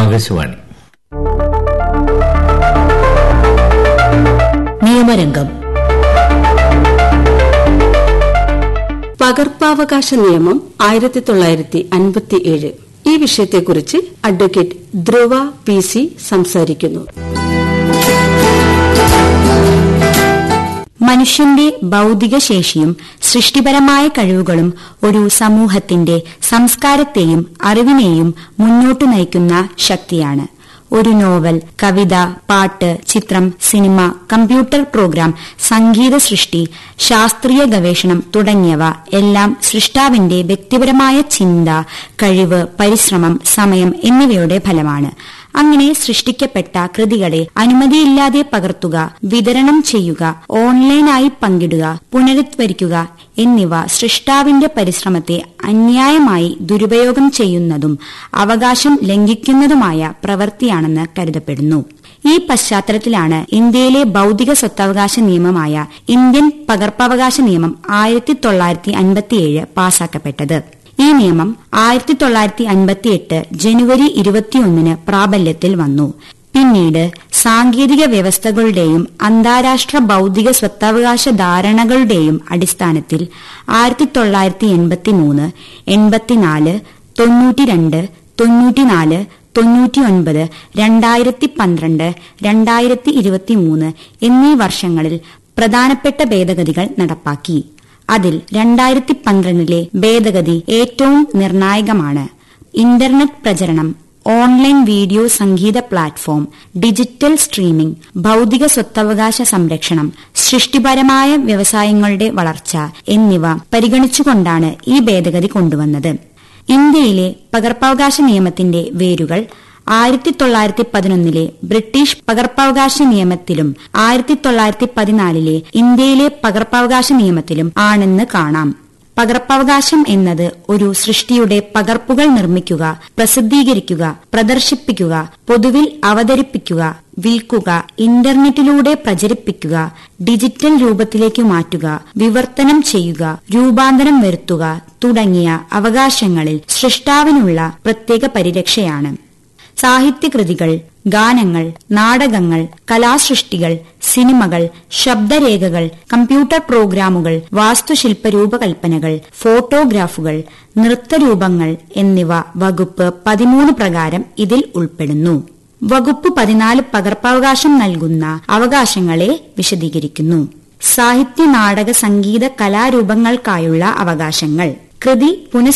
ആകാശവാണി നിയമരംഗം പകർപ്പാവകാശ നിയമം ആയിരത്തി തൊള്ളായിരത്തി അൻപത്തിയേഴ് ഈ വിഷയത്തെക്കുറിച്ച് അഡ്വക്കേറ്റ് ധ്രുവ പി സി സംസാരിക്കുന്നു മനുഷ്യന്റെ ഭൗതിക ശേഷിയും സൃഷ്ടിപരമായ കഴിവുകളും ഒരു സമൂഹത്തിന്റെ സംസ്കാരത്തെയും അറിവിനെയും മുന്നോട്ടു നയിക്കുന്ന ശക്തിയാണ് ഒരു നോവൽ കവിത പാട്ട് ചിത്രം സിനിമ കമ്പ്യൂട്ടർ പ്രോഗ്രാം സംഗീത സൃഷ്ടി ശാസ്ത്രീയ ഗവേഷണം തുടങ്ങിയവ എല്ലാം സൃഷ്ടാവിന്റെ വ്യക്തിപരമായ ചിന്ത കഴിവ് പരിശ്രമം സമയം എന്നിവയുടെ ഫലമാണ് അങ്ങനെ സൃഷ്ടിക്കപ്പെട്ട കൃതികളെ അനുമതിയില്ലാതെ പകർത്തുക വിതരണം ചെയ്യുക ഓൺലൈനായി പങ്കിടുക പുനരുദ്ധരിക്കുക എന്നിവ സൃഷ്ടാവിന്റെ പരിശ്രമത്തെ അന്യായമായി ദുരുപയോഗം ചെയ്യുന്നതും അവകാശം ലംഘിക്കുന്നതുമായ പ്രവൃത്തിയാണെന്ന് കരുതപ്പെടുന്നു ഈ പശ്ചാത്തലത്തിലാണ് ഇന്ത്യയിലെ ഭൗതിക സ്വത്തവകാശ നിയമമായ ഇന്ത്യൻ പകർപ്പവകാശ നിയമം ആയിരത്തി തൊള്ളായിരത്തി അൻപത്തിയേഴ് പാസാക്കപ്പെട്ടത് ഈ നിയമം ആയിരത്തി തൊള്ളായിരത്തി അൻപത്തിയെട്ട് ജനുവരി ഇരുപത്തിയൊന്നിന് പ്രാബല്യത്തിൽ വന്നു പിന്നീട് സാങ്കേതിക വ്യവസ്ഥകളുടെയും അന്താരാഷ്ട്ര ഭൗതിക സ്വത്തവകാശ ധാരണകളുടെയും അടിസ്ഥാനത്തിൽ ആയിരത്തി തൊള്ളായിരത്തി എൺപത്തിമൂന്ന് എൺപത്തിനാല് തൊണ്ണൂറ്റിരണ്ട് തൊണ്ണൂറ്റിനാല് തൊണ്ണൂറ്റിയൊൻപത് രണ്ടായിരത്തി പന്ത്രണ്ട് രണ്ടായിരത്തി ഇരുപത്തിമൂന്ന് എന്നീ വർഷങ്ങളിൽ പ്രധാനപ്പെട്ട ഭേദഗതികൾ നടപ്പാക്കി അതിൽ രണ്ടായിരത്തി പന്ത്രണ്ടിലെ ഭേദഗതി ഏറ്റവും നിർണായകമാണ് ഇന്റർനെറ്റ് പ്രചരണം ഓൺലൈൻ വീഡിയോ സംഗീത പ്ലാറ്റ്ഫോം ഡിജിറ്റൽ സ്ട്രീമിംഗ് ഭൗതിക സ്വത്തവകാശ സംരക്ഷണം സൃഷ്ടിപരമായ വ്യവസായങ്ങളുടെ വളർച്ച എന്നിവ പരിഗണിച്ചുകൊണ്ടാണ് ഈ ഭേദഗതി കൊണ്ടുവന്നത് ഇന്ത്യയിലെ പകർപ്പവകാശ നിയമത്തിന്റെ വേരുകൾ ആയിരത്തി തൊള്ളായിരത്തി പതിനൊന്നിലെ ബ്രിട്ടീഷ് പകർപ്പവകാശ നിയമത്തിലും ആയിരത്തി തൊള്ളായിരത്തി പതിനാലിലെ ഇന്ത്യയിലെ പകർപ്പവകാശ നിയമത്തിലും ആണെന്ന് കാണാം പകർപ്പവകാശം എന്നത് ഒരു സൃഷ്ടിയുടെ പകർപ്പുകൾ നിർമ്മിക്കുക പ്രസിദ്ധീകരിക്കുക പ്രദർശിപ്പിക്കുക പൊതുവിൽ അവതരിപ്പിക്കുക വിൽക്കുക ഇന്റർനെറ്റിലൂടെ പ്രചരിപ്പിക്കുക ഡിജിറ്റൽ രൂപത്തിലേക്ക് മാറ്റുക വിവർത്തനം ചെയ്യുക രൂപാന്തരം വരുത്തുക തുടങ്ങിയ അവകാശങ്ങളിൽ സൃഷ്ടാവിനുള്ള പ്രത്യേക പരിരക്ഷയാണ് സാഹിത്യകൃതികൾ ഗാനങ്ങൾ നാടകങ്ങൾ കലാസൃഷ്ടികൾ സിനിമകൾ ശബ്ദരേഖകൾ കമ്പ്യൂട്ടർ പ്രോഗ്രാമുകൾ വാസ്തുശില്പ രൂപകൽപ്പനകൾ ഫോട്ടോഗ്രാഫുകൾ നൃത്തരൂപങ്ങൾ എന്നിവ വകുപ്പ് പതിമൂന്ന് പ്രകാരം ഇതിൽ ഉൾപ്പെടുന്നു വകുപ്പ് പതിനാല് പകർപ്പവകാശം നൽകുന്ന അവകാശങ്ങളെ വിശദീകരിക്കുന്നു സാഹിത്യ നാടക സംഗീത കലാരൂപങ്ങൾക്കായുള്ള അവകാശങ്ങൾ കൃതി പുനഃ